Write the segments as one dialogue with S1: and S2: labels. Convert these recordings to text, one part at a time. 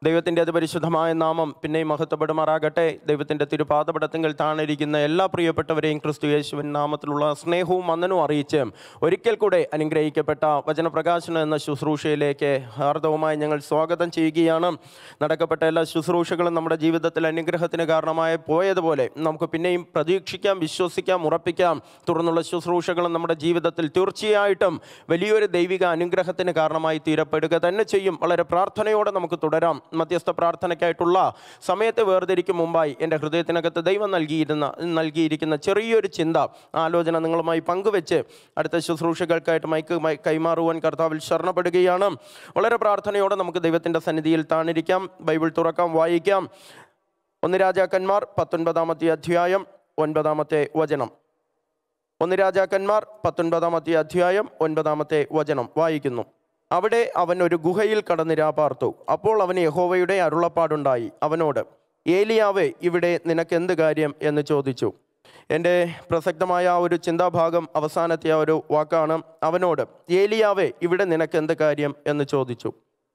S1: ദൈവത്തിൻ്റെ അതിപരിശുദ്ധമായ നാമം പിന്നെയും മഹത്വപ്പെടുമാറാകട്ടെ ദൈവത്തിൻ്റെ തിരുപാദപടത്തിങ്കിൽ താണിരിക്കുന്ന എല്ലാ പ്രിയപ്പെട്ടവരെയും ക്രിസ്തു യേശുവിൻ നാമത്തിലുള്ള സ്നേഹവും വന്ദനവും അറിയിച്ച് ഒരിക്കൽ കൂടെ അനുഗ്രഹിക്കപ്പെട്ട വചനപ്രകാശനം എന്ന ശുശ്രൂഷയിലേക്ക് ഹാർദവുമായി ഞങ്ങൾ സ്വാഗതം ചെയ്യുകയാണ് നടക്കപ്പെട്ട എല്ലാ ശുശ്രൂഷകളും നമ്മുടെ ജീവിതത്തിൽ അനുഗ്രഹത്തിന് കാരണമായി പോയതുപോലെ നമുക്ക് പിന്നെയും പ്രതീക്ഷിക്കാം വിശ്വസിക്കാം ഉറപ്പിക്കാം തുടർന്നുള്ള ശുശ്രൂഷകളും നമ്മുടെ ജീവിതത്തിൽ തീർച്ചയായിട്ടും വലിയൊരു ദൈവിക അനുഗ്രഹത്തിന് കാരണമായി തീരപ്പെടുക തന്നെ ചെയ്യും വളരെ പ്രാർത്ഥനയോടെ നമുക്ക് തുടരാം മധ്യസ്ഥ പ്രാർത്ഥനയ്ക്കായിട്ടുള്ള സമയത്ത് വേർതിരിക്കും മുമ്പായി എൻ്റെ ഹൃദയത്തിനകത്ത് ദൈവം നൽകിയിരുന്ന നൽകിയിരിക്കുന്ന ചെറിയൊരു ചിന്ത ആലോചന നിങ്ങളുമായി പങ്കുവെച്ച് അടുത്ത ശുശ്രൂഷകൾക്കായിട്ട് മൈക്ക് മൈ- കൈമാറുവാൻ കർത്താവിൽ ശരണപ്പെടുകയാണ് വളരെ പ്രാർത്ഥനയോടെ നമുക്ക് ദൈവത്തിൻ്റെ സന്നിധിയിൽ താണിരിക്കാം ബൈബിൾ തുറക്കാം വായിക്കാം ഒന്ന് രാജാക്കന്മാർ പത്തൊൻപതാമത്തെ അധ്യായം ഒൻപതാമത്തെ വചനം ഒന്ന് രാജാക്കന്മാർ പത്തൊൻപതാമത്തെ അധ്യായം ഒൻപതാമത്തെ വചനം വായിക്കുന്നു അവിടെ അവൻ ഒരു ഗുഹയിൽ കടന്ന് രാപാർത്തു അപ്പോൾ അവന് യഹോവയുടെ അരുളപ്പാടുണ്ടായി അവനോട് ഏലിയാവേ ഇവിടെ നിനക്ക് എന്ത് കാര്യം എന്ന് ചോദിച്ചു എൻ്റെ പ്രസക്തമായ ആ ഒരു ചിന്താഭാഗം അവസാനത്തെ ആ ഒരു വാക്കാണ് അവനോട് ഏലിയാവേ ഇവിടെ നിനക്ക് എന്ത് കാര്യം എന്ന് ചോദിച്ചു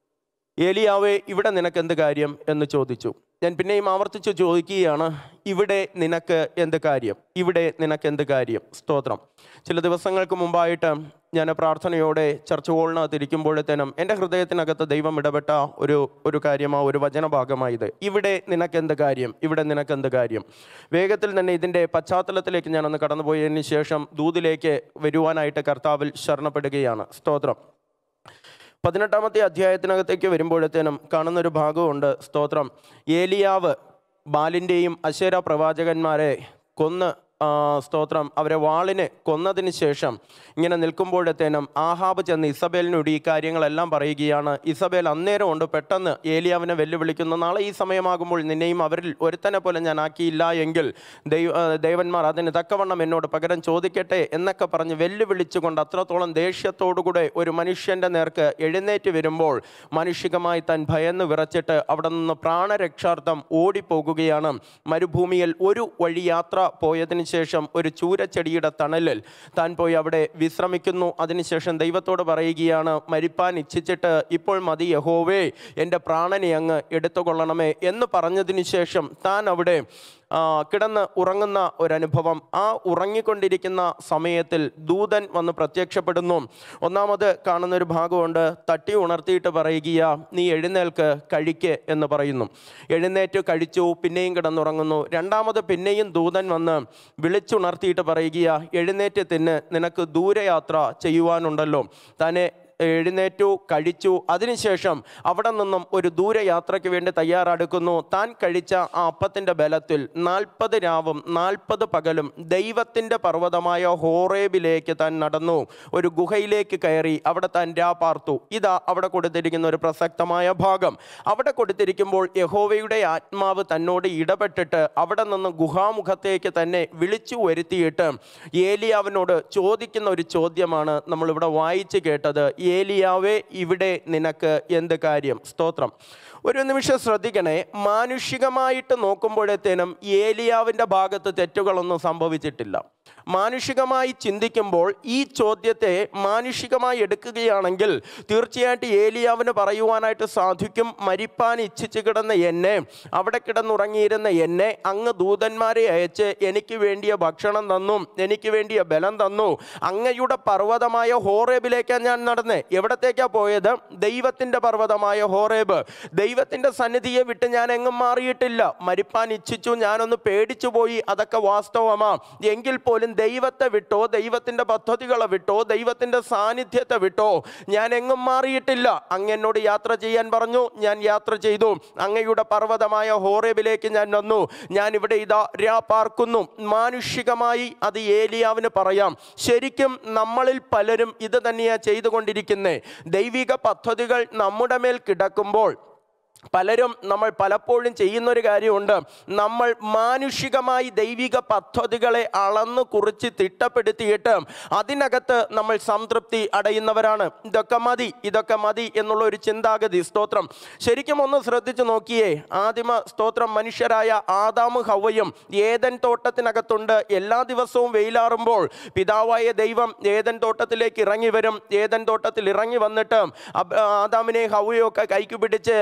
S1: ഏലിയാവേ ഇവിടെ നിനക്ക് എന്ത് കാര്യം എന്ന് ചോദിച്ചു ഞാൻ പിന്നെയും ആവർത്തിച്ച് ചോദിക്കുകയാണ് ഇവിടെ നിനക്ക് എന്ത് കാര്യം ഇവിടെ നിനക്ക് എന്ത് കാര്യം സ്തോത്രം ചില ദിവസങ്ങൾക്ക് മുമ്പായിട്ട് ഞാൻ പ്രാർത്ഥനയോടെ ചർച്ച ഹോളിനകത്തിരിക്കുമ്പോഴത്തേനും എൻ്റെ ഹൃദയത്തിനകത്ത് ദൈവം ഇടപെട്ട ഒരു ഒരു കാര്യമാ ഒരു വചനഭാഗമായത് ഇവിടെ നിനക്ക് എന്ത് കാര്യം ഇവിടെ നിനക്ക് എന്ത് കാര്യം വേഗത്തിൽ തന്നെ ഇതിൻ്റെ പശ്ചാത്തലത്തിലേക്ക് ഞാനൊന്ന് കടന്നുപോയതിന് ശേഷം ദൂതിലേക്ക് വരുവാനായിട്ട് കർത്താവിൽ ശരണപ്പെടുകയാണ് സ്തോത്രം പതിനെട്ടാമത്തെ അധ്യായത്തിനകത്തേക്ക് വരുമ്പോഴത്തേനും കാണുന്നൊരു ഭാഗമുണ്ട് സ്തോത്രം ഏലിയാവ് ബാലിൻ്റെയും അശേര പ്രവാചകന്മാരെ കൊന്ന് ആ, സ്തോത്രം അവരെ വാളിന് കൊന്നതിന് ശേഷം ഇങ്ങനെ നിൽക്കുമ്പോഴത്തേനും ആഹാബ് ചെന്ന് ഇസബേലിനോട് ഈ കാര്യങ്ങളെല്ലാം പറയുകയാണ് ഇസബേൽ അന്നേരം കൊണ്ട് പെട്ടെന്ന് ഏലിയാവിനെ വെല്ലുവിളിക്കുന്നു നാളെ ഈ സമയമാകുമ്പോൾ നിന്നെയും അവരിൽ ഒരുത്തനെ പോലെ ഞാൻ ആക്കിയില്ല എങ്കിൽ ദൈവ ആ, ദേവന്മാർ അതിന് തക്കവണ്ണം എന്നോട് പകരം ചോദിക്കട്ടെ എന്നൊക്കെ പറഞ്ഞ് വെല്ലുവിളിച്ചുകൊണ്ട് അത്രത്തോളം ദേഷ്യത്തോടുകൂടെ ഒരു മനുഷ്യൻ്റെ നേർക്ക് എഴുന്നേറ്റ് വരുമ്പോൾ മാനുഷികമായി താൻ ഭയന്ന് വിറച്ചിട്ട് അവിടെ നിന്ന് പ്രാണരക്ഷാർത്ഥം ഓടിപ്പോകുകയാണ് മരുഭൂമിയിൽ ഒരു വഴി യാത്ര പോയതിനു ശേഷം ഒരു ചൂരച്ചെടിയുടെ തണലിൽ താൻ പോയി അവിടെ വിശ്രമിക്കുന്നു അതിനുശേഷം ദൈവത്തോട് പറയുകയാണ് മരിപ്പാൻ ഇച്ഛിച്ചിട്ട് ഇപ്പോൾ മതി യഹോവേ എൻ്റെ പ്രാണനെ അങ്ങ് എടുത്തുകൊള്ളണമേ എന്ന് പറഞ്ഞതിന് ശേഷം താൻ അവിടെ ആ, കിടന്ന് ഉറങ്ങുന്ന ഒരനുഭവം ആ ഉറങ്ങിക്കൊണ്ടിരിക്കുന്ന സമയത്തിൽ ദൂതൻ വന്ന് പ്രത്യക്ഷപ്പെടുന്നു ഒന്നാമത് കാണുന്ന ഒരു ഭാഗമുണ്ട് തട്ടി ഉണർത്തിയിട്ട് പറയുക നീ എഴുന്നേൽക്ക് കഴിക്ക് എന്ന് പറയുന്നു എഴുന്നേറ്റ് കഴിച്ചു പിന്നെയും കിടന്നുറങ്ങുന്നു രണ്ടാമത് പിന്നെയും ദൂതൻ വന്ന് വിളിച്ചുണർത്തിയിട്ട് പറയുക എഴുന്നേറ്റ് തിന്ന് നിനക്ക് ദൂരയാത്ര ചെയ്യുവാനുണ്ടല്ലോ തന്നെ എഴുന്നേറ്റു കഴിച്ചു അതിനുശേഷം അവിടെ നിന്നും ഒരു ദൂരയാത്രയ്ക്ക് വേണ്ടി തയ്യാറെടുക്കുന്നു താൻ കഴിച്ച ആ അപ്പത്തിൻ്റെ ബലത്തിൽ നാൽപ്പത് രാവും നാൽപ്പത് പകലും ദൈവത്തിൻ്റെ പർവ്വതമായ ഹോറേബിലേക്ക് താൻ നടന്നു ഒരു ഗുഹയിലേക്ക് കയറി അവിടെ താൻ രാ പാർത്തു ഇതാ അവിടെ കൊടുത്തിരിക്കുന്ന ഒരു പ്രസക്തമായ ഭാഗം അവിടെ കൊടുത്തിരിക്കുമ്പോൾ യഹോവയുടെ ആത്മാവ് തന്നോട് ഇടപെട്ടിട്ട് അവിടെ നിന്ന് ഗുഹാമുഖത്തേക്ക് തന്നെ വിളിച്ചു വരുത്തിയിട്ട് ഏലിയാവിനോട് ചോദിക്കുന്ന ഒരു ചോദ്യമാണ് നമ്മളിവിടെ വായിച്ച് കേട്ടത് ഏലിയാവേ ഇവിടെ നിനക്ക് എന്ത് കാര്യം സ്തോത്രം ഒരു നിമിഷം ശ്രദ്ധിക്കണേ മാനുഷികമായിട്ട് നോക്കുമ്പോഴത്തേനും ഏലിയാവിൻ്റെ ഭാഗത്ത് തെറ്റുകളൊന്നും സംഭവിച്ചിട്ടില്ല മാനുഷികമായി ചിന്തിക്കുമ്പോൾ ഈ ചോദ്യത്തെ മാനുഷികമായി എടുക്കുകയാണെങ്കിൽ തീർച്ചയായിട്ടും ഏലിയാവിന് പറയുവാനായിട്ട് സാധിക്കും മരിപ്പാൻ ഇച്ഛിച്ച് കിടന്ന എന്നെ അവിടെ കിടന്നുറങ്ങിയിരുന്ന എന്നെ അങ്ങ് ദൂതന്മാരെ അയച്ച് എനിക്ക് വേണ്ടിയ ഭക്ഷണം തന്നു എനിക്ക് വേണ്ടിയ ബലം തന്നു അങ്ങയുടെ പർവ്വതമായ ഹോറേബിലേക്കാണ് ഞാൻ നടന്നേ എവിടത്തേക്കാ പോയത് ദൈവത്തിൻ്റെ പർവ്വതമായ ഹോറേബ് ദൈവത്തിൻ്റെ സന്നിധിയെ വിട്ട് ഞാൻ എങ്ങും മാറിയിട്ടില്ല മരിപ്പാൻ ഇച്ഛിച്ചു ഞാനൊന്ന് പേടിച്ചു പോയി അതൊക്കെ വാസ്തവമാ എങ്കിൽ പോലും ദൈവത്തെ വിട്ടോ ദൈവത്തിൻ്റെ പദ്ധതികളെ വിട്ടോ ദൈവത്തിൻ്റെ സാന്നിധ്യത്തെ വിട്ടോ ഞാൻ എങ്ങും മാറിയിട്ടില്ല അങ്ങ് എന്നോട് യാത്ര ചെയ്യാൻ പറഞ്ഞു ഞാൻ യാത്ര ചെയ്തു അങ്ങയുടെ പർവ്വതമായ ഹോറേബിലേക്ക് ഞാൻ വന്നു ഞാൻ ഇവിടെ ഇതാ രാ പാർക്കുന്നു മാനുഷികമായി അത് ഏലിയാവിന് പറയാം ശരിക്കും നമ്മളിൽ പലരും ഇത് തന്നെയാ ചെയ്തുകൊണ്ടിരിക്കുന്നേ ദൈവിക പദ്ധതികൾ നമ്മുടെ മേൽ കിടക്കുമ്പോൾ പലരും നമ്മൾ പലപ്പോഴും ചെയ്യുന്നൊരു കാര്യമുണ്ട് നമ്മൾ മാനുഷികമായി ദൈവിക പദ്ധതികളെ അളന്നു കുറിച്ച് തിട്ടപ്പെടുത്തിയിട്ട് അതിനകത്ത് നമ്മൾ സംതൃപ്തി അടയുന്നവരാണ് ഇതൊക്കെ മതി ഇതൊക്കെ മതി എന്നുള്ള ഒരു ചിന്താഗതി സ്തോത്രം ശരിക്കും ഒന്ന് ശ്രദ്ധിച്ചു നോക്കിയേ ആദിമ സ്തോത്രം മനുഷ്യരായ ആദാമു ഹവയും ഏതൻ തോട്ടത്തിനകത്തുണ്ട് എല്ലാ ദിവസവും വെയിലാറുമ്പോൾ പിതാവായ ദൈവം ഏതൻ തോട്ടത്തിലേക്ക് ഇറങ്ങി വരും ഏതൻ തോട്ടത്തിൽ ഇറങ്ങി വന്നിട്ട് അബ്- ആദാമിനെ ഹവയും ഒക്കെ കൈക്ക് പിടിച്ച് കൊച്ചു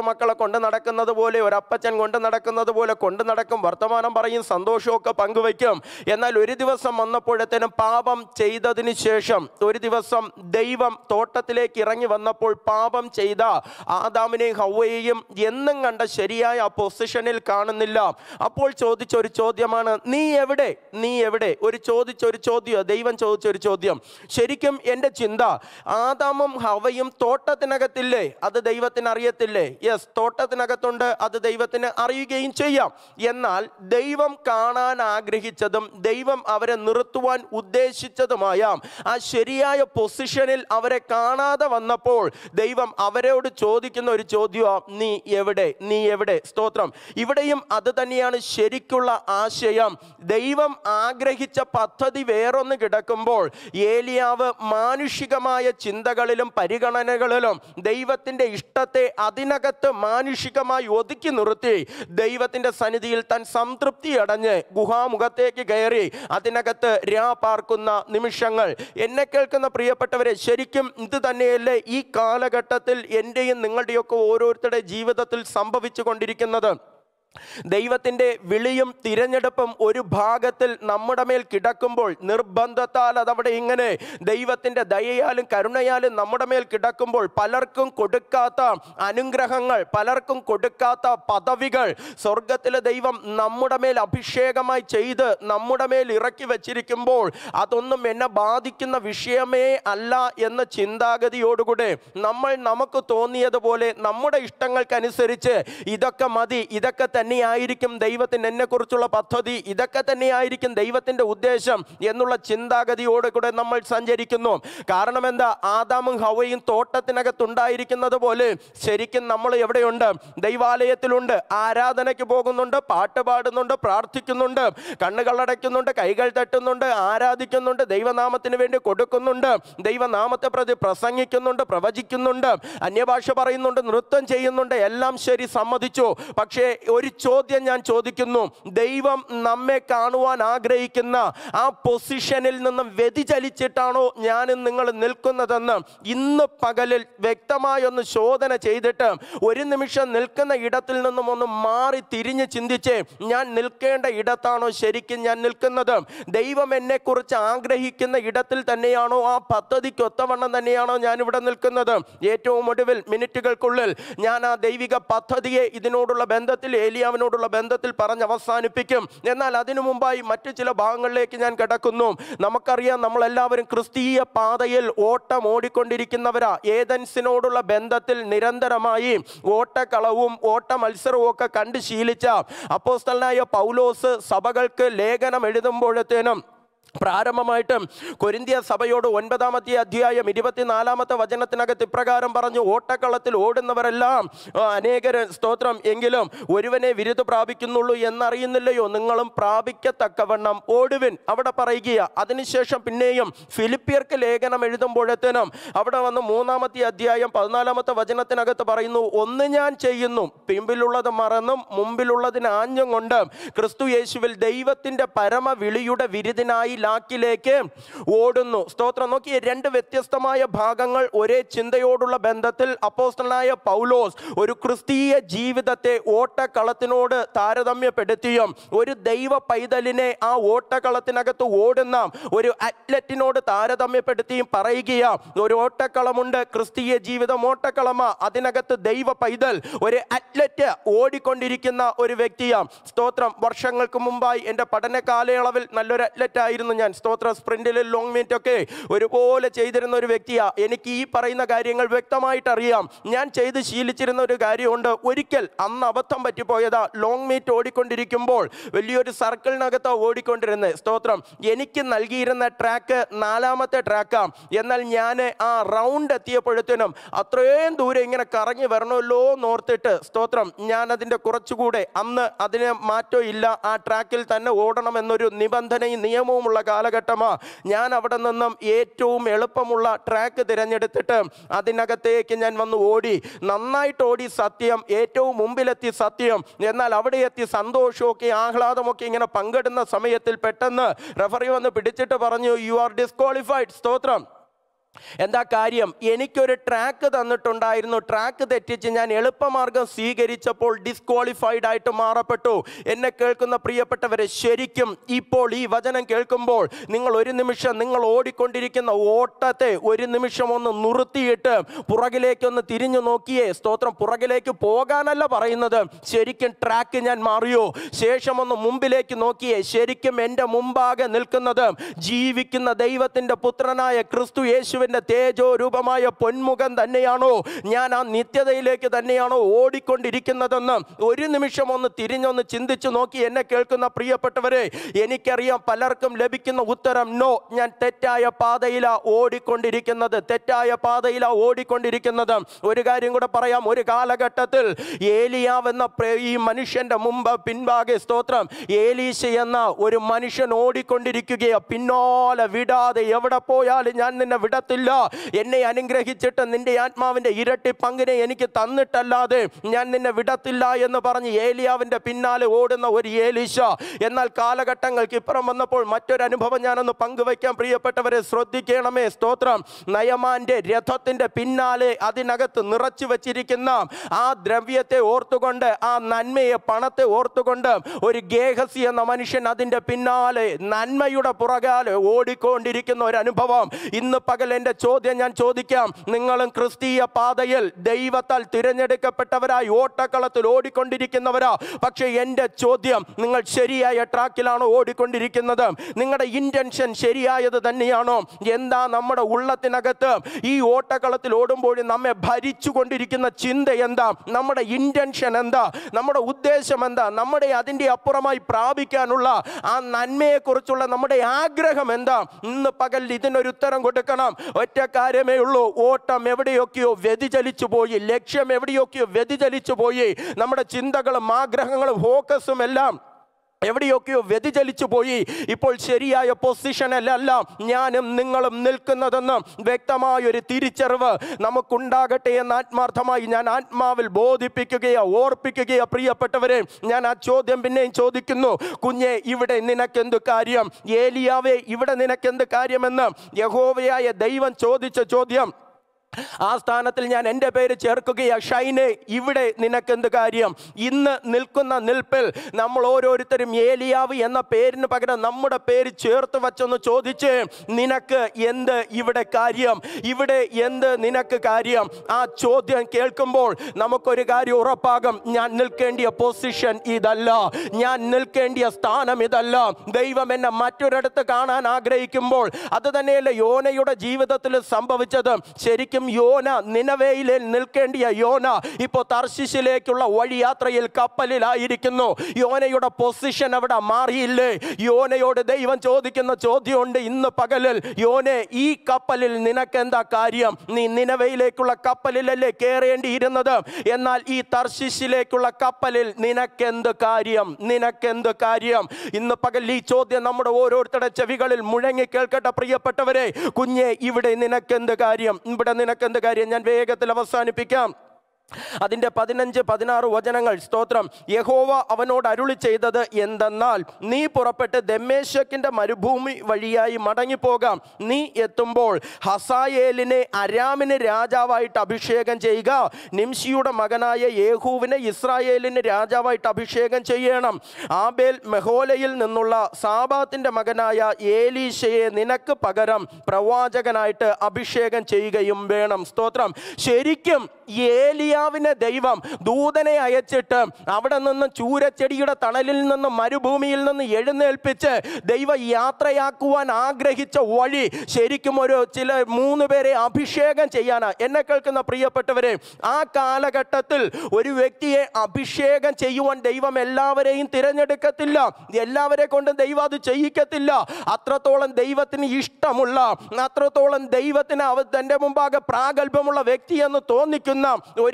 S1: കൊച്ചുമക്കളെ കൊണ്ട് നടക്കുന്നത് പോലെ ഒരപ്പച്ചൻ കൊണ്ട് നടക്കുന്നത് പോലെ കൊണ്ട് നടക്കും വർത്തമാനം പറയും സന്തോഷമൊക്കെ പങ്കുവയ്ക്കും എന്നാൽ ഒരു ദിവസം വന്നപ്പോഴത്തേനും പാപം ചെയ്തതിന് ശേഷം ഒരു ദിവസം ദൈവം തോട്ടത്തിലേക്ക് ഇറങ്ങി വന്നപ്പോൾ പാപം ചെയ്ത ആദാമിനെയും ഹൗവയെയും എന്നും കണ്ട ശരിയായ ആ പൊസിഷനിൽ കാണുന്നില്ല അപ്പോൾ ചോദിച്ച ഒരു ചോദ്യമാണ് നീ എവിടെ നീ എവിടെ ഒരു ചോദിച്ച ഒരു ചോദ്യം ദൈവം ചോദിച്ച ഒരു ചോദ്യം ശരിക്കും എൻ്റെ ചിന്ത ആദാമും ഹവയും തോട്ടത്തിനകത്തില്ലേ അത് ദൈവത്തിന് അറിയത്തില്ലേ യെസ് തോട്ടത്തിനകത്തുണ്ട് അത് ദൈവത്തിന് അറിയുകയും ചെയ്യാം എന്നാൽ ദൈവം കാണാൻ ആഗ്രഹിച്ചതും ദൈവം അവരെ നിർത്തുവാൻ ഉദ്ദേശിച്ചതുമായ ആ ശരിയായ പൊസിഷനിൽ അവരെ കാണാതെ വന്നപ്പോൾ ദൈവം അവരോട് ചോദിക്കുന്ന ഒരു ചോദ്യം നീ എവിടെ നീ എവിടെ സ്തോത്രം ഇവിടെയും അത് തന്നെയാണ് ശരിക്കുള്ള ആശയം ദൈവം ആഗ്രഹിച്ച പദ്ധതി വേറൊന്ന് കിടക്കുമ്പോൾ ഏലിയാവ് മാനുഷികമായ ചിന്തകളിലും പരിഗണനകളിലും ദൈവത്തിൻ്റെ ഇഷ്ടത്തെ അതിനകത്ത് മാനുഷികമായി ഒതുക്കി നിർത്തി ദൈവത്തിൻ്റെ സന്നിധിയിൽ താൻ സംതൃപ്തി അടഞ്ഞ് ഗുഹാമുഖത്തേക്ക് കയറി അതിനകത്ത് രാ പാർക്കുന്ന നിമിഷങ്ങൾ എന്നെ കേൾക്കുന്ന പ്രിയപ്പെട്ടവരെ ശരിക്കും ഇത് തന്നെയല്ലേ ഈ കാലഘട്ടത്തിൽ എൻ്റെയും നിങ്ങളുടെയൊക്കെ ഓരോരുത്തരുടെ ജീവിതത്തിൽ സംഭവിച്ചു കൊണ്ടിരിക്കുന്നത് ദൈവത്തിൻ്റെ വിളിയും തിരഞ്ഞെടുപ്പും ഒരു ഭാഗത്തിൽ നമ്മുടെ മേൽ കിടക്കുമ്പോൾ നിർബന്ധത്താൽ അതവിടെ ഇങ്ങനെ ദൈവത്തിൻ്റെ ദയയാലും കരുണയാലും നമ്മുടെ മേൽ കിടക്കുമ്പോൾ പലർക്കും കൊടുക്കാത്ത അനുഗ്രഹങ്ങൾ പലർക്കും കൊടുക്കാത്ത പദവികൾ സ്വർഗത്തിലെ ദൈവം നമ്മുടെ മേൽ അഭിഷേകമായി ചെയ്ത് നമ്മുടെ മേൽ ഇറക്കി വച്ചിരിക്കുമ്പോൾ അതൊന്നും എന്നെ ബാധിക്കുന്ന വിഷയമേ അല്ല എന്ന ചിന്താഗതിയോടുകൂടെ നമ്മൾ നമുക്ക് തോന്നിയതുപോലെ നമ്മുടെ ഇഷ്ടങ്ങൾക്കനുസരിച്ച് ഇതൊക്കെ മതി ഇതൊക്കെ തന്നെയായിരിക്കും ദൈവത്തിന് എന്നെക്കുറിച്ചുള്ള പദ്ധതി ഇതൊക്കെ തന്നെയായിരിക്കും ദൈവത്തിൻ്റെ ഉദ്ദേശം എന്നുള്ള ചിന്താഗതിയോട് കൂടെ നമ്മൾ സഞ്ചരിക്കുന്നു കാരണം എന്താ ആദാമും ഹവയും തോട്ടത്തിനകത്തുണ്ടായിരിക്കുന്നത് പോലെ ശരിക്കും നമ്മൾ എവിടെയുണ്ട് ദൈവാലയത്തിലുണ്ട് ആരാധനയ്ക്ക് പോകുന്നുണ്ട് പാട്ട് പാടുന്നുണ്ട് പ്രാർത്ഥിക്കുന്നുണ്ട് കണ്ണുകളടയ്ക്കുന്നുണ്ട് കൈകൾ തട്ടുന്നുണ്ട് ആരാധിക്കുന്നുണ്ട് ദൈവനാമത്തിന് വേണ്ടി കൊടുക്കുന്നുണ്ട് ദൈവനാമത്തെ പ്രതി പ്രസംഗിക്കുന്നുണ്ട് പ്രവചിക്കുന്നുണ്ട് അന്യഭാഷ പറയുന്നുണ്ട് നൃത്തം ചെയ്യുന്നുണ്ട് എല്ലാം ശരി സമ്മതിച്ചു പക്ഷേ ഒരു ചോദ്യം ഞാൻ ചോദിക്കുന്നു ദൈവം നമ്മെ കാണുവാൻ ആഗ്രഹിക്കുന്ന ആ പൊസിഷനിൽ നിന്നും വ്യതിചലിച്ചിട്ടാണോ ഞാനും നിങ്ങൾ നിൽക്കുന്നതെന്ന് ഇന്ന് പകലിൽ വ്യക്തമായി ഒന്ന് ശോധന ചെയ്തിട്ട് ഒരു നിമിഷം നിൽക്കുന്ന ഇടത്തിൽ നിന്നും ഒന്ന് മാറി തിരിഞ്ഞ് ചിന്തിച്ച് ഞാൻ നിൽക്കേണ്ട ഇടത്താണോ ശരിക്കും ഞാൻ നിൽക്കുന്നത് ദൈവം എന്നെക്കുറിച്ച് ആഗ്രഹിക്കുന്ന ഇടത്തിൽ തന്നെയാണോ ആ പദ്ധതിക്ക് ഒത്തവണ്ണം തന്നെയാണോ ഞാൻ ഇവിടെ നിൽക്കുന്നത് ഏറ്റവും ഒടുവിൽ മിനിറ്റുകൾക്കുള്ളിൽ ഞാൻ ആ ദൈവിക പദ്ധതിയെ ഇതിനോടുള്ള ബന്ധത്തിൽ ഏലിയാവിനോടുള്ള ബന്ധത്തിൽ പറഞ്ഞ് അവസാനിപ്പിക്കും എന്നാൽ അതിനു മുമ്പായി മറ്റു ചില ഭാഗങ്ങളിലേക്ക് ഞാൻ കിടക്കുന്നു നമുക്കറിയാം നമ്മളെല്ലാവരും ക്രിസ്തീയ പാതയിൽ ഓട്ടം ഓടിക്കൊണ്ടിരിക്കുന്നവരാ ഏതൻസിനോടുള്ള ബന്ധത്തിൽ നിരന്തരമായി ഓട്ടക്കളവും ഓട്ട മത്സരവും ഒക്കെ കണ്ട് ശീലിച്ച അപ്പോസ്തലനായ പൗലോസ് സഭകൾക്ക് ലേഖനം എഴുതുമ്പോഴത്തേനും പ്രാരംഭമായിട്ടും കൊരിന്തിയ സഭയോട് ഒൻപതാമത്തെ അധ്യായം ഇരുപത്തിനാലാമത്തെ വചനത്തിനകത്ത് ഇപ്രകാരം പറഞ്ഞു ഓട്ടക്കളത്തിൽ ഓടുന്നവരെല്ലാം ആ, അനേകര് സ്തോത്രം എങ്കിലും ഒരുവനെ വിരുദ് പ്രാപിക്കുന്നുള്ളൂ എന്നറിയുന്നില്ലയോ നിങ്ങളും പ്രാപിക്കത്തക്കവണ്ണം ഓടുവിൻ അവിടെ പറയുക അതിനുശേഷം പിന്നെയും ഫിലിപ്പിയർക്ക് ലേഖനം എഴുതുമ്പോഴത്തേനും അവിടെ വന്ന് മൂന്നാമത്തെ അധ്യായം പതിനാലാമത്തെ വചനത്തിനകത്ത് പറയുന്നു ഒന്ന് ഞാൻ ചെയ്യുന്നു പിമ്പിലുള്ളത് മറന്നും മുമ്പിലുള്ളതിന് ആഞ്ഞും കൊണ്ട് ക്രിസ്തു യേശുവിൽ ദൈവത്തിൻ്റെ പരമവിളിയുടെ വിരുദിനായി ലാക്കിലേക്ക് ഓടുന്നു സ്തോത്രം നോക്കിയേ രണ്ട് വ്യത്യസ്തമായ ഭാഗങ്ങൾ ഒരേ ചിന്തയോടുള്ള ബന്ധത്തിൽ അപ്പോസ്തലനായ പൗലോസ് ഒരു ക്രിസ്തീയ ജീവിതത്തെ ഓട്ടക്കളത്തിനോട് താരതമ്യപ്പെടുത്തിയും ഒരു ദൈവ പൈതലിനെ ആ ഓട്ടക്കളത്തിനകത്ത് ഓടുന്ന ഒരു അത്ലറ്റിനോട് താരതമ്യപ്പെടുത്തിയും പറയുകയാ ഒരു ഓട്ടക്കളമുണ്ട് ക്രിസ്തീയ ജീവിതം ഓട്ടക്കളമാ അതിനകത്ത് ദൈവ പൈതൽ ഒരു അത്ലറ്റ് ഓടിക്കൊണ്ടിരിക്കുന്ന ഒരു വ്യക്തിയാണ് സ്തോത്രം വർഷങ്ങൾക്ക് മുമ്പായി എൻ്റെ പഠന കാലയളവിൽ നല്ലൊരു അത്ലറ്റ് ആയിരുന്നു ഞാൻ സ്തോത്ര സ്പ്രിന്റിൽ ലോങ് മീറ്റ് ഒക്കെ ഒരുപോലെ ചെയ്തിരുന്ന ഒരു വ്യക്തിയാ എനിക്ക് ഈ പറയുന്ന കാര്യങ്ങൾ വ്യക്തമായിട്ട് അറിയാം ഞാൻ ചെയ്ത് ശീലിച്ചിരുന്ന ഒരു കാര്യമുണ്ട് ഒരിക്കൽ അന്ന് അബദ്ധം പറ്റിപ്പോയതാ ലോങ് മീറ്റ് ഓടിക്കൊണ്ടിരിക്കുമ്പോൾ വലിയൊരു സർക്കിളിനകത്ത് ഓടിക്കൊണ്ടിരുന്നത് സ്തോത്രം എനിക്ക് നൽകിയിരുന്ന ട്രാക്ക് നാലാമത്തെ ട്രാക്കാ എന്നാൽ ഞാൻ ആ റൗണ്ട് എത്തിയപ്പോഴത്തേനും അത്രയും ദൂരം ഇങ്ങനെ കറങ്ങി വരണമല്ലോ എന്നോർത്തിട്ട് സ്തോത്രം ഞാൻ അതിൻ്റെ കുറച്ചുകൂടെ അന്ന് അതിന് മാറ്റം ഇല്ല ആ ട്രാക്കിൽ തന്നെ ഓടണം എന്നൊരു നിബന്ധനയും നിയമവുമുള്ള കാലഘട്ടമാ ഞാൻ അവിടെ നിന്നും ഏറ്റവും എളുപ്പമുള്ള ട്രാക്ക് തിരഞ്ഞെടുത്തിട്ട് അതിനകത്തേക്ക് ഞാൻ വന്ന് ഓടി നന്നായിട്ട് ഓടി സത്യം ഏറ്റവും മുമ്പിലെത്തി സത്യം എന്നാൽ അവിടെ എത്തി സന്തോഷമൊക്കെ ആഹ്ലാദമൊക്കെ ഇങ്ങനെ പങ്കിടുന്ന സമയത്തിൽ പെട്ടെന്ന് റഫറി വന്ന് പിടിച്ചിട്ട് പറഞ്ഞു യു ആർ ഡിസ്ക്വാളിഫൈഡ് സ്തോത്രം എന്താ കാര്യം എനിക്കൊരു ട്രാക്ക് തന്നിട്ടുണ്ടായിരുന്നു ട്രാക്ക് തെറ്റിച്ച് ഞാൻ എളുപ്പമാർഗം സ്വീകരിച്ചപ്പോൾ ഡിസ്ക്വാളിഫൈഡ് ആയിട്ട് മാറപ്പെട്ടു എന്നെ കേൾക്കുന്ന പ്രിയപ്പെട്ടവരെ ശരിക്കും ഇപ്പോൾ ഈ വചനം കേൾക്കുമ്പോൾ നിങ്ങൾ ഒരു നിമിഷം നിങ്ങൾ ഓടിക്കൊണ്ടിരിക്കുന്ന ഓട്ടത്തെ ഒരു നിമിഷം ഒന്ന് നിർത്തിയിട്ട് പുറകിലേക്കൊന്ന് തിരിഞ്ഞു നോക്കിയേ സ്തോത്രം പുറകിലേക്ക് പോകാനല്ല പറയുന്നത് ശരിക്കും ട്രാക്ക് ഞാൻ മാറിയോ ശേഷം ഒന്ന് മുമ്പിലേക്ക് നോക്കിയേ ശരിക്കും എൻ്റെ മുമ്പാകെ നിൽക്കുന്നത് ജീവിക്കുന്ന ദൈവത്തിൻ്റെ പുത്രനായ ക്രിസ്തു യേശുവിൻ്റെ തേജോ രൂപമായ പൊന്മുഖം തന്നെയാണോ ഞാൻ ആ നിത്യതയിലേക്ക് തന്നെയാണോ ഓടിക്കൊണ്ടിരിക്കുന്നതെന്ന് ഒരു നിമിഷം ഒന്ന് തിരിഞ്ഞൊന്ന് ചിന്തിച്ചു നോക്കി എന്നെ കേൾക്കുന്ന പ്രിയപ്പെട്ടവരെ എനിക്കറിയാം പലർക്കും ലഭിക്കുന്ന ഉത്തരം നോ ഞാൻ തെറ്റായ പാതയിലാ ഓടിക്കൊണ്ടിരിക്കുന്നത് തെറ്റായ പാതയിലാ ഓടിക്കൊണ്ടിരിക്കുന്നത് ഒരു കാര്യം കൂടെ പറയാം ഒരു കാലഘട്ടത്തിൽ ഏലിയാവ് എന്ന പ്ര- ഈ മനുഷ്യന്റെ മുമ്പ് പിൻഭാഗെ സ്തോത്രം ഏലീശ എന്ന ഒരു മനുഷ്യൻ ഓടിക്കൊണ്ടിരിക്കുകയോ പിന്നോലെ വിടാതെ എവിടെ പോയാലും ഞാൻ നിന്നെ വിടത്തില്ല എന്നെ അനുഗ്രഹിച്ചിട്ട് നിന്റെ ആത്മാവിന്റെ ഇരട്ടി പങ്കിനെ എനിക്ക് തന്നിട്ടല്ലാതെ ഞാൻ നിന്നെ വിടത്തില്ല എന്ന് പറഞ്ഞ് ഏലിയാവിന്റെ പിന്നാലെ ഓടുന്ന ഒരു ഏലീശ എന്നാൽ കാലഘട്ടങ്ങൾക്ക് ഇപ്പുറം വന്നപ്പോൾ മറ്റൊരു അനുഭവം ഞാനൊന്ന് പങ്കുവയ്ക്കാൻ പ്രിയപ്പെട്ടവരെ ശ്രദ്ധിക്കണമേ സ്തോത്രം നയമാന്റെ രഥത്തിന്റെ പിന്നാലെ അതിനകത്ത് നിറച്ചു വച്ചിരിക്കുന്ന ആ ദ്രവ്യത്തെ ഓർത്തുകൊണ്ട് ആ നന്മയെ പണത്തെ ഓർത്തുകൊണ്ട് ഒരു ഗേഹസി എന്ന മനുഷ്യൻ അതിൻ്റെ പിന്നാലെ നന്മയുടെ പുറകാലെ ഓടിക്കൊണ്ടിരിക്കുന്ന ഒരു അനുഭവം ഇന്ന് പകൽ എൻ്റെ ചോദ്യം ഞാൻ ചോദിക്കാം നിങ്ങളും ക്രിസ്തീയ പാതയിൽ ദൈവത്താൽ തിരഞ്ഞെടുക്കപ്പെട്ടവരായി ഓട്ടക്കളത്തിൽ ഓടിക്കൊണ്ടിരിക്കുന്നവരാ പക്ഷേ എൻ്റെ ചോദ്യം നിങ്ങൾ ശരിയായ ട്രാക്കിലാണോ ഓടിക്കൊണ്ടിരിക്കുന്നത് നിങ്ങളുടെ ഇൻറ്റൻഷൻ ശരിയായത് തന്നെയാണോ എന്താ നമ്മുടെ ഉള്ളത്തിനകത്ത് ഈ ഓട്ടക്കളത്തിൽ ഓടുമ്പോഴും നമ്മെ ഭരിച്ചുകൊണ്ടിരിക്കുന്ന ചിന്ത എന്താ നമ്മുടെ ഇൻറ്റൻഷൻ എന്താ നമ്മുടെ ഉദ്ദേശം എന്താ നമ്മുടെ അതിൻ്റെ അപ്പുറമായി പ്രാപിക്കാനുള്ള ആ നന്മയെക്കുറിച്ചുള്ള നമ്മുടെ ആഗ്രഹം എന്താ ഇന്ന് പകൽ ഇതിനൊരു ഉത്തരം കൊടുക്കണം ഒറ്റ കാര്യമേ ഉള്ളൂ ഓട്ടം എവിടെയൊക്കെയോ വ്യതിചലിച്ചു പോയി ലക്ഷ്യം എവിടെയൊക്കെയോ വ്യതിചലിച്ചു പോയി നമ്മുടെ ചിന്തകളും ആഗ്രഹങ്ങളും ഫോക്കസും എല്ലാം എവിടെയൊക്കെയോ വ്യതിചലിച്ചു പോയി ഇപ്പോൾ ശരിയായ പൊസിഷനിലല്ല ഞാനും നിങ്ങളും നിൽക്കുന്നതെന്ന് വ്യക്തമായൊരു തിരിച്ചറിവ് നമുക്കുണ്ടാകട്ടെ എന്ന് ആത്മാർത്ഥമായി ഞാൻ ആത്മാവിൽ ബോധിപ്പിക്കുകയോ ഓർപ്പിക്കുകയോ പ്രിയപ്പെട്ടവരെ ഞാൻ ആ ചോദ്യം പിന്നെയും ചോദിക്കുന്നു കുഞ്ഞെ ഇവിടെ നിനക്കെന്ത് കാര്യം ഏലിയാവേ ഇവിടെ നിനക്കെന്ത് കാര്യമെന്ന് യഹോവയായ ദൈവം ചോദിച്ച ചോദ്യം ആ സ്ഥാനത്തിൽ ഞാൻ എൻ്റെ പേര് ചേർക്കുകയാ ഷൈനെ ഇവിടെ നിനക്കെന്ത് കാര്യം ഇന്ന് നിൽക്കുന്ന നിൽപ്പിൽ നമ്മൾ ഓരോരുത്തരും ഏലിയാവ് എന്ന പേരിന് പകരം നമ്മുടെ പേര് ചേർത്ത് വച്ചൊന്ന് ചോദിച്ച് നിനക്ക് എന്ത് ഇവിടെ കാര്യം ഇവിടെ എന്ത് നിനക്ക് കാര്യം ആ ചോദ്യം കേൾക്കുമ്പോൾ നമുക്കൊരു കാര്യം ഉറപ്പാകും ഞാൻ നിൽക്കേണ്ടിയ പൊസിഷൻ ഇതല്ല ഞാൻ നിൽക്കേണ്ടിയ സ്ഥാനം ഇതല്ല ദൈവം എന്നെ മറ്റൊരിടത്ത് കാണാൻ ആഗ്രഹിക്കുമ്പോൾ അത് തന്നെയല്ലേ യോനയുടെ ജീവിതത്തിൽ സംഭവിച്ചത് ശരിക്കും യോന നിനവേയിൽ നിൽക്കേണ്ടിയ യോന ഇപ്പോൾ തർശിശിലേക്കുള്ള വഴിയാത്രയിൽ കപ്പലിലായിരിക്കുന്നു യോനയുടെ പൊസിഷൻ അവിടെ മാറിയില്ലേ യോനയോട് ദൈവം ചോദിക്കുന്ന ചോദ്യമുണ്ട് ഇന്ന് പകലിൽ യോനെ ഈ കപ്പലിൽ നിനക്കെന്താ കാര്യം നീ നിനവയിലേക്കുള്ള കപ്പലിലല്ലേ കയറേണ്ടിയിരുന്നത് എന്നാൽ ഈ തർശിശിലേക്കുള്ള കപ്പലിൽ നിനക്കെന്ത് കാര്യം നിനക്കെന്ത് കാര്യം ഇന്ന് പകൽ ഈ ചോദ്യം നമ്മുടെ ഓരോരുത്തരുടെ ചെവികളിൽ മുഴങ്ങി കേൾക്കട്ടെ പ്രിയപ്പെട്ടവരെ കുഞ്ഞെ ഇവിടെ നിനക്കെന്ത് കാര്യം ഇവിടെ നിനക്കെന്ത് കാര്യം ഞാൻ വേഗത്തിൽ അവസാനിപ്പിക്കാം അതിൻ്റെ പതിനഞ്ച് പതിനാറ് വചനങ്ങൾ സ്തോത്രം യഹോവ അവനോട് അരുളി ചെയ്തത് എന്തെന്നാൽ നീ പുറപ്പെട്ട് ദമ്മേശക്കിൻ്റെ മരുഭൂമി വഴിയായി മടങ്ങിപ്പോകാം നീ എത്തുമ്പോൾ ഹസായേലിനെ അരാമിന് രാജാവായിട്ട് അഭിഷേകം ചെയ്യുക നിംഷിയുടെ മകനായ യേഹൂവിനെ ഇസ്രായേലിന് രാജാവായിട്ട് അഭിഷേകം ചെയ്യണം ആബേൽ മെഹോലയിൽ നിന്നുള്ള സാബാത്തിൻ്റെ മകനായ ഏലീശയെ നിനക്ക് പകരം പ്രവാചകനായിട്ട് അഭിഷേകം ചെയ്യുകയും വേണം സ്തോത്രം ശരിക്കും ഏലിയാവിനെ ദൈവം ദൂതനെ അയച്ചിട്ട് അവിടെ നിന്ന് ചൂരച്ചെടിയുടെ തണലിൽ നിന്ന് മരുഭൂമിയിൽ നിന്ന് എഴുന്നേൽപ്പിച്ച് ദൈവ യാത്രയാക്കുവാൻ ആഗ്രഹിച്ച വഴി ശരിക്കും ഒരു ചില മൂന്ന് പേരെ അഭിഷേകം ചെയ്യാനാ എന്നെ കേൾക്കുന്ന പ്രിയപ്പെട്ടവരെ ആ കാലഘട്ടത്തിൽ ഒരു വ്യക്തിയെ അഭിഷേകം ചെയ്യുവാൻ ദൈവം എല്ലാവരെയും തിരഞ്ഞെടുക്കത്തില്ല എല്ലാവരെ കൊണ്ട് ദൈവം അത് ചെയ്യിക്കത്തില്ല അത്രത്തോളം ദൈവത്തിന് ഇഷ്ടമുള്ള അത്രത്തോളം ദൈവത്തിന് അവ തൻ്റെ മുമ്പാകെ പ്രാഗൽഭ്യമുള്ള വ്യക്തി എന്ന് തോന്നിക്കുന്ന ഒരു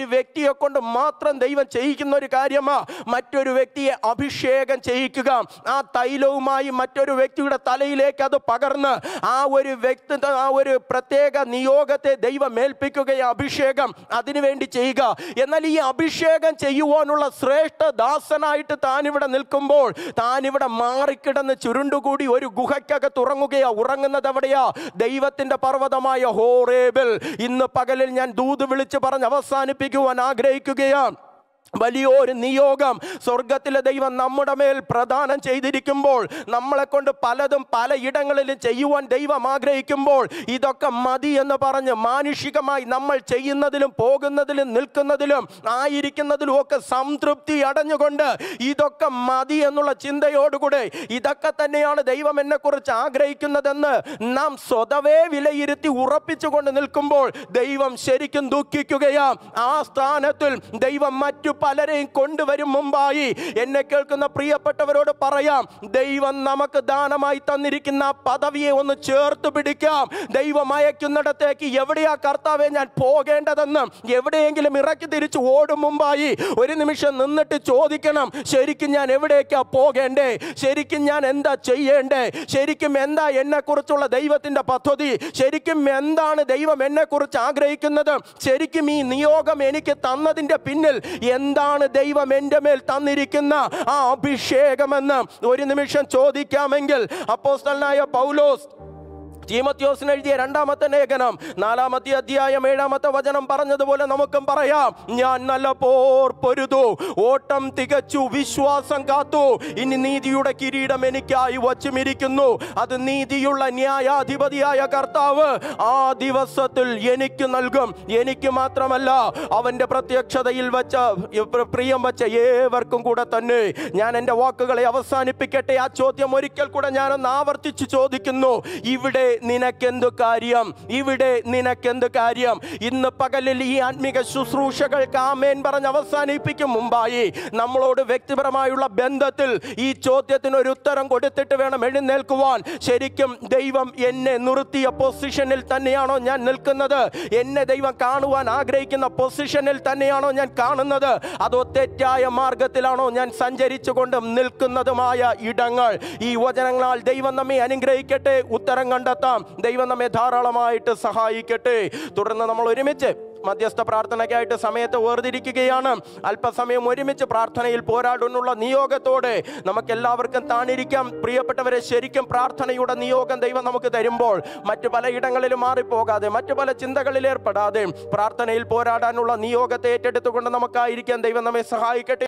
S1: വ്യക്തിയെ കൊണ്ട് മാത്രം ദൈവം ചെയ്യിക്കുന്ന ഒരു കാര്യമാ മറ്റൊരു വ്യക്തിയെ അഭിഷേകം ചെയ്യിക്കുക ആ തൈലവുമായി മറ്റൊരു വ്യക്തിയുടെ തലയിലേക്ക് അത് പകർന്ന് ആ ഒരു വ്യക്തി ആ ഒരു പ്രത്യേക നിയോഗത്തെ ദൈവം ഏൽപ്പിക്കുകയും അഭിഷേകം അതിനുവേണ്ടി ചെയ്യുക എന്നാൽ ഈ അഭിഷേകം ചെയ്യുവാനുള്ള ശ്രേഷ്ഠ ദാസനായിട്ട് താൻ ഇവിടെ നിൽക്കുമ്പോൾ താൻ ഇവിടെ മാറിക്കിടന്ന് ചുരുണ്ടുകൂടി ഒരു ഗുഹയ്ക്കകത്ത് ഉറങ്ങുകയാ ഉറങ്ങുന്നത് എവിടെയാ ദൈവത്തിന്റെ പർവ്വതമായ ഹോറേബിൽ ഇന്ന് പകലിൽ ഞാൻ ദൂത് വിളിച്ച് പറഞ്ഞ് അവസാനിപ്പിക്കുവാൻ ആഗ്രഹിക്കുകയാണ് വലിയൊരു നിയോഗം സ്വർഗത്തിലെ ദൈവം നമ്മുടെ മേൽ പ്രദാനം ചെയ്തിരിക്കുമ്പോൾ നമ്മളെ കൊണ്ട് പലതും പലയിടങ്ങളിലും ചെയ്യുവാൻ ദൈവം ആഗ്രഹിക്കുമ്പോൾ ഇതൊക്കെ മതി എന്ന് പറഞ്ഞ് മാനുഷികമായി നമ്മൾ ചെയ്യുന്നതിലും പോകുന്നതിലും നിൽക്കുന്നതിലും ആയിരിക്കുന്നതിലും ഒക്കെ സംതൃപ്തി അടഞ്ഞുകൊണ്ട് ഇതൊക്കെ മതി എന്നുള്ള ചിന്തയോടുകൂടെ ഇതൊക്കെ തന്നെയാണ് ദൈവം എന്നെക്കുറിച്ച് ആഗ്രഹിക്കുന്നതെന്ന് നാം സ്വതവേ വിലയിരുത്തി ഉറപ്പിച്ചുകൊണ്ട് നിൽക്കുമ്പോൾ ദൈവം ശരിക്കും ദുഃഖിക്കുകയാ ആ സ്ഥാനത്തിൽ ദൈവം മറ്റു പലരെയും കൊണ്ടുവരും മുമ്പായി എന്നെ കേൾക്കുന്ന പ്രിയപ്പെട്ടവരോട് പറയാം ദൈവം നമുക്ക് ദാനമായി തന്നിരിക്കുന്ന ആ പദവിയെ ഒന്ന് ചേർത്ത് പിടിക്കാം ദൈവം അയക്കുന്നിടത്തേക്ക് എവിടെയാ കർത്താവെ ഞാൻ പോകേണ്ടതെന്ന് എവിടെയെങ്കിലും ഇറക്കി തിരിച്ച് ഓടും മുമ്പായി ഒരു നിമിഷം നിന്നിട്ട് ചോദിക്കണം ശരിക്കും ഞാൻ എവിടേക്കാ പോകേണ്ടേ ശരിക്കും ഞാൻ എന്താ ചെയ്യേണ്ടേ ശരിക്കും എന്താ എന്നെക്കുറിച്ചുള്ള ദൈവത്തിന്റെ പദ്ധതി ശരിക്കും എന്താണ് ദൈവം എന്നെക്കുറിച്ച് ആഗ്രഹിക്കുന്നത് ശരിക്കും ഈ നിയോഗം എനിക്ക് തന്നതിന്റെ പിന്നിൽ എന്താണ് ദൈവം എൻ്റെ മേൽ തന്നിരിക്കുന്ന ആ അഭിഷേകമെന്ന് ഒരു നിമിഷം ചോദിക്കാമെങ്കിൽ അപ്പോസ്തലനായ പൗലോസ് തീമത്യോസിന് എഴുതിയ രണ്ടാമത്തെ ലേഖനം നാലാമത്തെ അധ്യായം ഏഴാമത്തെ വചനം പറഞ്ഞതുപോലെ നമുക്കും പറയാം ഞാൻ നല്ല പോർ പൊരുതു ഓട്ടം തികച്ചു വിശ്വാസം കാത്തു ഇനി നീതിയുടെ കിരീടം എനിക്കായി വച്ചുമിരിക്കുന്നു അത് നീതിയുള്ള ന്യായാധിപതിയായ കർത്താവ് ആ ദിവസത്തിൽ എനിക്ക് നൽകും എനിക്ക് മാത്രമല്ല അവന്റെ പ്രത്യക്ഷതയിൽ വെച്ച പ്രിയം വെച്ച ഏവർക്കും കൂടെ തന്നെ ഞാൻ എൻ്റെ വാക്കുകളെ അവസാനിപ്പിക്കട്ടെ ആ ചോദ്യം ഒരിക്കൽ കൂടെ ഞാനൊന്ന് ആവർത്തിച്ച് ചോദിക്കുന്നു ഇവിടെ നിനക്കെന്ത് കാര്യം ഇവിടെ നിനക്കെന്ത് കാര്യം ഇന്ന് പകലിൽ ഈ ആത്മീക ശുശ്രൂഷകൾക്ക് ആമേൻ പറഞ്ഞ് അവസാനിപ്പിക്കും മുമ്പായി നമ്മളോട് വ്യക്തിപരമായുള്ള ബന്ധത്തിൽ ഈ ചോദ്യത്തിന് ഒരു ഉത്തരം കൊടുത്തിട്ട് വേണം എഴുന്നേൽക്കുവാൻ ശരിക്കും ദൈവം എന്നെ നിർത്തിയ പൊസിഷനിൽ തന്നെയാണോ ഞാൻ നിൽക്കുന്നത് എന്നെ ദൈവം കാണുവാൻ ആഗ്രഹിക്കുന്ന പൊസിഷനിൽ തന്നെയാണോ ഞാൻ കാണുന്നത് അതോ തെറ്റായ മാർഗത്തിലാണോ ഞാൻ സഞ്ചരിച്ചുകൊണ്ട് നിൽക്കുന്നതുമായ ഇടങ്ങൾ ഈ വചനങ്ങളാൽ ദൈവം നമ്മെ അനുഗ്രഹിക്കട്ടെ ഉത്തരം കണ്ടെത്താം ദൈവം നമ്മെ ധാരാളമായിട്ട് സഹായിക്കട്ടെ തുടർന്ന് നമ്മൾ ഒരുമിച്ച് മധ്യസ്ഥ പ്രാർത്ഥനയ്ക്കായിട്ട് സമയത്ത് വേർതിരിക്കുകയാണ് അല്പസമയം ഒരുമിച്ച് പ്രാർത്ഥനയിൽ പോരാടുന്നുള്ള നിയോഗത്തോടെ നമുക്ക് എല്ലാവർക്കും താണിരിക്കാം പ്രിയപ്പെട്ടവരെ ശരിക്കും പ്രാർത്ഥനയുടെ നിയോഗം ദൈവം നമുക്ക് തരുമ്പോൾ മറ്റു പല ഇടങ്ങളിലും മാറിപ്പോകാതെ മറ്റു പല ചിന്തകളിൽ ഏർപ്പെടാതെ പ്രാർത്ഥനയിൽ പോരാടാനുള്ള നിയോഗത്തെ ഏറ്റെടുത്തുകൊണ്ട് നമുക്കായിരിക്കാം ദൈവം നമ്മെ സഹായിക്കട്ടെ